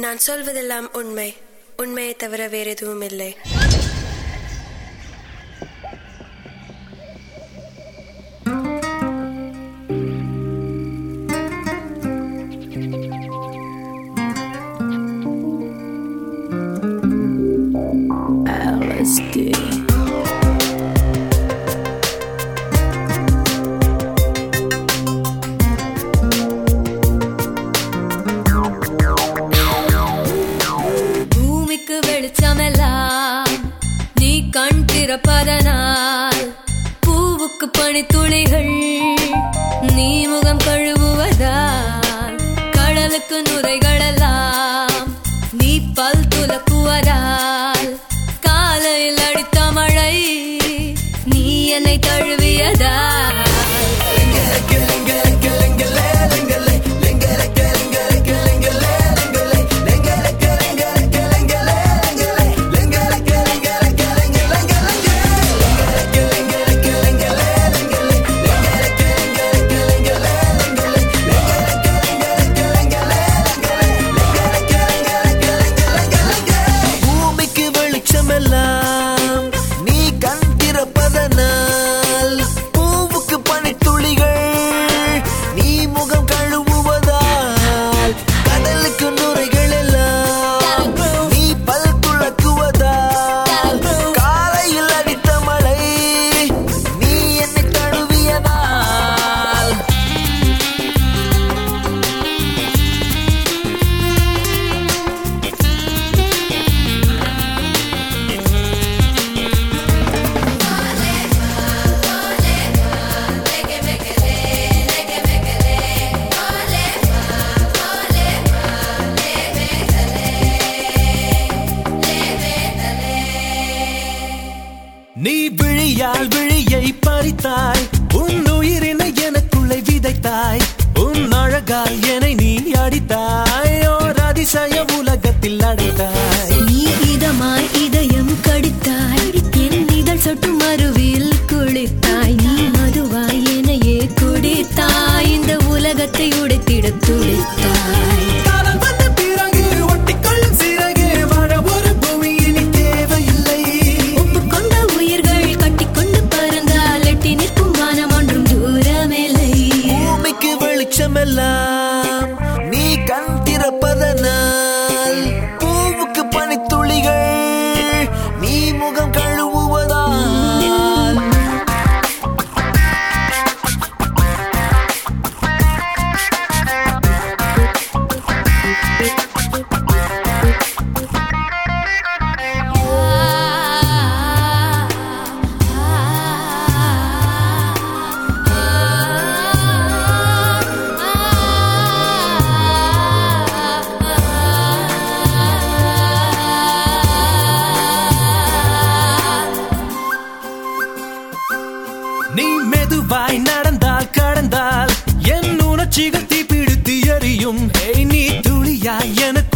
நான் சொல்வதெல்லாம் உண்மை உண்மையை தவிர வேற எதுவும் இல்லை LSD. பூமிக்கு வெளிச்சமெல்லாம் நீ கண் திறப்பதனால் பூவுக்கு பனித்துளிகள் நீ முகம் கழுவுவதால் கடலுக்கு நுரைகளெல்லாம் நீ பல் துலக்குவதால் காலையில் அடித்த மழை நீ என்னை தழுவியதால் பூமிக்கு வெளிச்சமெல்லாம் நீ கண் திறப்பதனால் பூவுக்கு பனித்துளிகள் நீ முகம் கழுவுவதால் கடலுக்கு நுரைகள் எல்லாம் நீ பல் துளக்குவதால் காலையில் அடித்த மழை நீ என்னை தழுவியதால் நீ விழியால் விழியை பறித்தாய் உன் உயிரினை எனக்குள்ளே விதைத்தாய் உன் அழகால் என்னை நீ அடித்தாய் ஓர் அதிசய உலகத்தில் அடைத்தாய் நீ இதமாய் இதயம் கடித்தாய் என் இதழ் சொட்டு மறுவில் குளித்தாய் நீ மதுவாய் எனையே குடித்தாய் இந்த உலகத்தை உடைத்திட துடித்தாய் காதல் வந்த பிறகு ஒட்டிக்கொள்ளும் சிறகு வாழ ஒரு பூமி இனி தேவையில்லை ஒப்புக்கொண்ட உயிர்கள் கட்டிக்கொண்டு பறந்தால் எட்டி நிற்கும் வானம் ஒன்றும் தூரமில்லை பூமிக்கு வெளிச்சமெல்லாம் நீ கண் திறப்பதனால் பூவுக்கு பனித்துளிகள் நீ முகம் கழுவுவதால் நீ மெதுவாய் நடந்தால் கடந்தால் என் உணர்ச்சிகள் தீப்பிடித்து எரியும் ஏய், நீ துளியாய் என